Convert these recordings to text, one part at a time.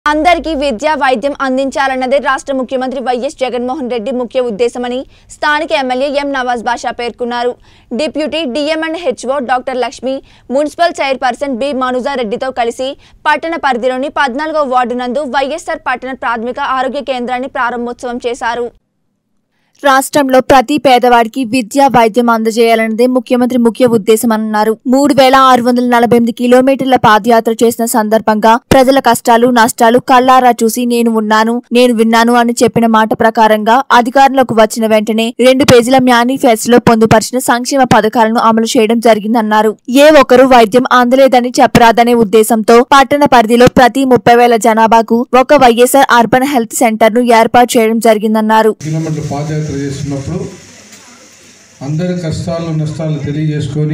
అందరికీ విద్య వైద్యం అందించాలన్నదే రాష్ట్ర ముఖ్యమంత్రి వైఎస్ జగన్మోహన్ రెడ్డి ముఖ్య ఉద్దేశమని స్థానిక ఎమ్మెల్యే ఎం నవాజ్ బాషా పేర్కొన్నారు deputy DM and HO doctor Lakshmi municipal chairperson B మనుజారెడ్డితో కలిసి పట్టణ పరిధిలోని పద్నాలుగో వార్డు నందు వైఎస్ఆర్ పట్టణ ప్రాథమిక ఆరోగ్య కేంద్రాన్ని ప్రారంభోత్సవం చేశారు రాష్ట్రంలో ప్రతి పేదవాడికి విద్య వైద్యం అందజేయాలన్నదే ముఖ్యమంత్రి ముఖ్య ఉద్దేశమన్నారు మూడు వేల ఆరు వందల నలభై ఎనిమిది కిలోమీటర్ల పాదయాత్ర చేసిన సందర్భంగా ప్రజల కష్టాలు నష్టాలు కళ్ళారా చూసి నేను ఉన్నాను నేను విన్నాను అని చెప్పిన మాట ప్రకారంగా అధికారంలోకి వచ్చిన వెంటనే రెండు పేజీల మేనిఫెస్టోలో పొందుపరిచిన సంక్షేమ పథకాలను అమలు చేయడం జరిగిందన్నారు ఏ ఒక్కరూ వైద్యం అందలేదని చెప్పరాదనే ఉద్దేశంతో పట్టణ పరిధిలో ప్రతి ముప్పై వేల జనాభాకు ఒక వైఎస్ఆర్ అర్బన్ హెల్త్ సెంటర్ ను ఏర్పాటు చేయడం జరిగిందన్నారు కిలోమీటర్ల పాదయాత్ర చేస్తున్నప్పుడు అందరి కష్టాలు నష్టాలు తెలియజేసుకొని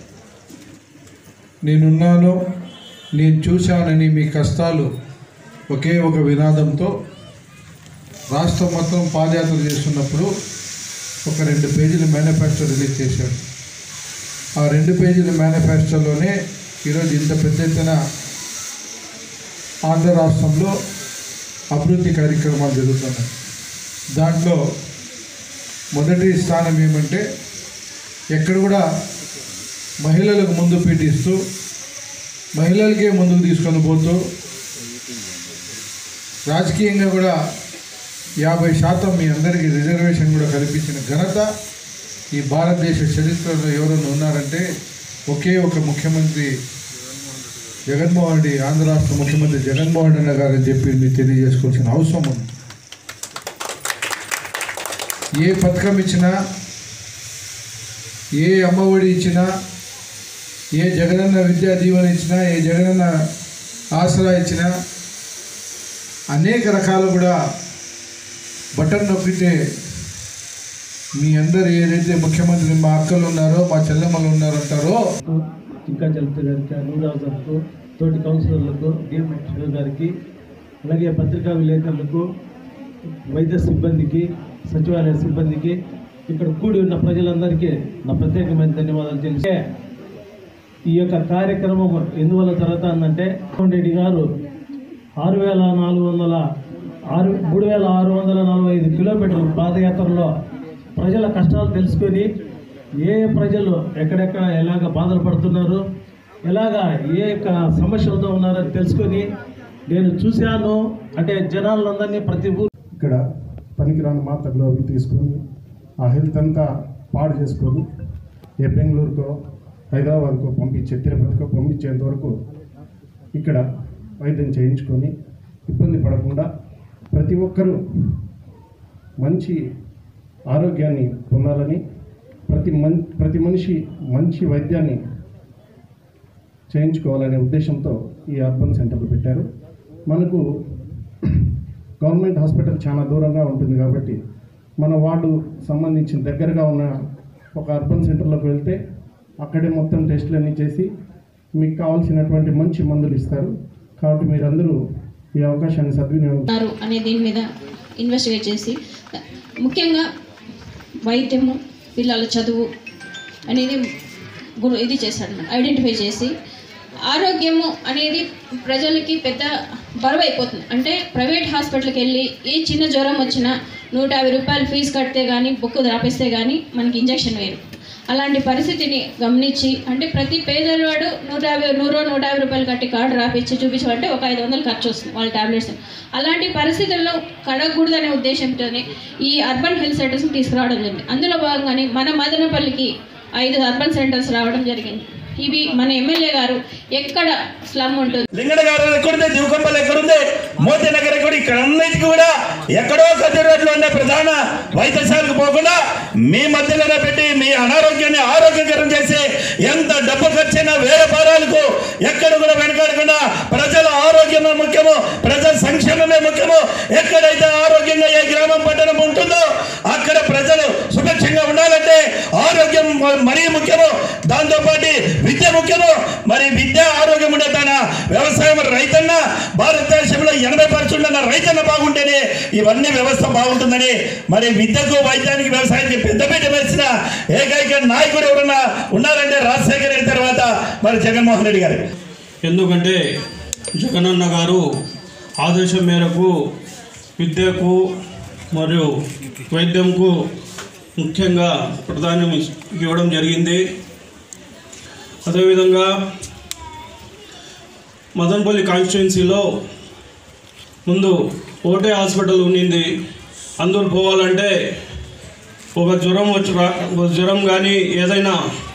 నేనున్నాను నేను చూశానని మీ కష్టాలు ఒకే ఒక వినాదంతో రాష్ట్రం మొత్తం పాదయాత్ర చేస్తున్నప్పుడు ఒక రెండు పేజీల మేనిఫెస్టో రిలీజ్ చేశాడు ఆ రెండు పేజీల మేనిఫెస్టోలోనే ఈరోజు ఇంత పెద్ద ఎత్తున ఆంధ్ర రాష్ట్రంలో అభివృద్ధి కార్యక్రమాలు జరుగుతున్నాయి దాంట్లో మొదటి స్థానం ఏమంటే ఎక్కడ కూడా మహిళలకు ముందు పీటిస్తూ మహిళలకే ముందుకు తీసుకొని పోతూ రాజకీయంగా కూడా యాభై శాతం మీ అందరికీ రిజర్వేషన్ కూడా కల్పించిన ఘనత ఈ భారతదేశ చరిత్రలో ఎవరైనా ఉన్నారంటే ఒకే ఒక ముఖ్యమంత్రి జగన్మోహన్ రెడ్డి ఆంధ్ర రాష్ట్ర ముఖ్యమంత్రి జగన్మోహన్ రెడ్డి గారు అని చెప్పి మీరు తెలియజేసుకోవాల్సిన అవసరం ఉంది ఏ పథకం ఇచ్చినా ఏ అమ్మఒడి ఇచ్చినా ఏ జగనన్న విద్యా దీవెన ఇచ్చినా ఏ జగనన్న ఆసరా ఇచ్చినా అనేక రకాలు కూడా బటన్ నొక్కితే మీ అందరు ఏదైతే ముఖ్యమంత్రి మా అక్కలు ఉన్నారో మా చెల్లెమ్మలు ఉన్నారో అంటారో ఇంకా చలపతి గారికి అనురాగ్ గారికి తోటి కౌన్సిలర్లకు డిఎంహెచ్ గారికి అలాగే పత్రికా విలేకరులకు వైద్య సిబ్బందికి సచివాలయ సిబ్బందికి ఇక్కడ కూడి ఉన్న ప్రజలందరికీ నా ప్రత్యేకమైన ధన్యవాదాలు తెలిసే ఈ యొక్క కార్యక్రమం ఎందువల్ల జరుగుతుందంటే జగన్మోహన్ రెడ్డి గారు ఆరు వేల నాలుగు వందల ఆరు మూడు వేల ఆరు వందల నలభై ఐదు కిలోమీటర్ల పాదయాత్రలో ప్రజల కష్టాలు తెలుసుకొని ఏ ప్రజలు ఎక్కడెక్కడ ఎలాగ బాధలు పడుతున్నారు ఎలాగా ఏ యొక్క సమస్యలతో ఉన్నారని తెలుసుకొని నేను చూశాను అంటే జనాలందరినీ ప్రతి ఊరు ఇక్కడ పనికిరాని మాత్రలు అవి తీసుకొని ఆ హెల్త్ అంతా పాడు చేసుకొని ఏ బెంగళూరుకో హైదరాబాద్కో పంపించే తిరుపతికో పంపించేంత వరకు ఇక్కడ వైద్యం చేయించుకొని ఇబ్బంది పడకుండా ప్రతి ఒక్కరూ మంచి ఆరోగ్యాన్ని పొందాలని ప్రతి మన్ ప్రతి మనిషి మంచి వైద్యాన్ని చేయించుకోవాలనే ఉద్దేశంతో ఈ అర్బన్ సెంటర్లు పెట్టారు మనకు గవర్నమెంట్ హాస్పిటల్ చాలా దూరంగా ఉంటుంది కాబట్టి మన వార్డు సంబంధించిన దగ్గరగా ఉన్న ఒక అర్బన్ సెంటర్లోకి వెళ్తే అక్కడే మొత్తం టెస్టులన్నీ చేసి మీకు కావాల్సినటువంటి మంచి మందులు ఇస్తారు కాబట్టి మీరందరూ ఈ అవకాశాన్ని సద్వినియోగం ఉన్నారు అనే దీని మీద ఇన్వెస్టిగేట్ చేసి ముఖ్యంగా వైద్యము పిల్లల చదువు అనేది గు- ఇది చేశాడు ఐడెంటిఫై చేసి ఆరోగ్యము అనేది ప్రజలకి పెద్ద బరువు అయిపోతుంది అంటే ప్రైవేట్ హాస్పిటల్కి వెళ్ళి ఏ చిన్న జ్వరం వచ్చినా నూట యాభై రూపాయలు ఫీజు కడితే కానీ బుక్ రాపిస్తే కానీ మనకి ఇంజెక్షన్ వేరు అలాంటి పరిస్థితిని గమనించి అంటే ప్రతి పేదవాడు నూట యాభై నూరో నూట యాభై రూపాయలు కట్టి కార్డు రాపిచ్చి చూపించమంటే ఒక ఐదు వందలు ఖర్చు వస్తుంది వాళ్ళ టాబ్లెట్స్ అలాంటి పరిస్థితుల్లో కడగకూడదనే ఉద్దేశంతోనే ఈ అర్బన్ హెల్త్ సెంటర్స్ని తీసుకురావడం జరిగింది అందులో భాగంగానే మన మదనపల్లికి ఐదు అర్బన్ సెంటర్స్ రావడం జరిగింది ఇవి మన ఎమ్మెల్యే గారు ఎక్కడ స్లమ్ ఉంటుంది లింగడ గారు ఎక్కడుంది దివకంపల్ ఎక్కడుంది మోతీ నగర్ ఎక్కడ ఇక్కడ అన్నిటికీ కూడా ఎక్కడో కొద్ది రోజులు ఉండే ప్రధాన వైద్యశాలకు పోకుండా మీ మధ్యలోనే పెట్టి మీ అనారోగ్యాన్ని ఆరోగ్యకరం చేసి ఎంత డబ్బు ఖర్చైనా వేరే భారాలకు ఎక్కడ కూడా వెనకాడకుండా ప్రజల ఆరోగ్యమే ముఖ్యము ప్రజల సంక్షేమమే ముఖ్యము ఎక్కడైతే ఆరోగ్యంగా ఏ గ్రామం పట్టణం ఉంటుందో అక్కడ ప్రజలు సుభిక్షంగా ఉండాలంటే ఆరోగ్యం మ- మరీ ముఖ్యము దాంతోపాటు విద్య ముఖ్యము మరి విద్య ఆరోగ్యం ఉండే తన వ్యవసాయం రైతన్న భారతదేశంలో ఎనభై పర్సెంట్ ఉన్న రైతన్న బాగుంటేనే ఇవన్నీ వ్యవస్థ బాగుంటుందని మరి విద్యకు వైద్యానికి వ్యవసాయానికి పెద్దపీట వేసిన ఏకైక నాయకుడు ఎవరన్నా ఉన్నారంటే రాజశేఖర రెడ్డి తర్వాత మరి జగన్మోహన్ రెడ్డి గారు ఎందుకంటే జగనన్న గారు ఆదేశం మేరకు విద్యకు మరియు వైద్యంకు ముఖ్యంగా ప్రాధాన్యం ఇస్- ఇవ్వడం జరిగింది అదేవిధంగా మదనపల్లి కాన్స్టిట్యున్సీలో ముందు ఒకటే హాస్పిటల్ ఉండింది అందరూ పోవాలంటే ఒక జ్వరం వచ్చి రా- ఒక జ్వరం కానీ ఏదైనా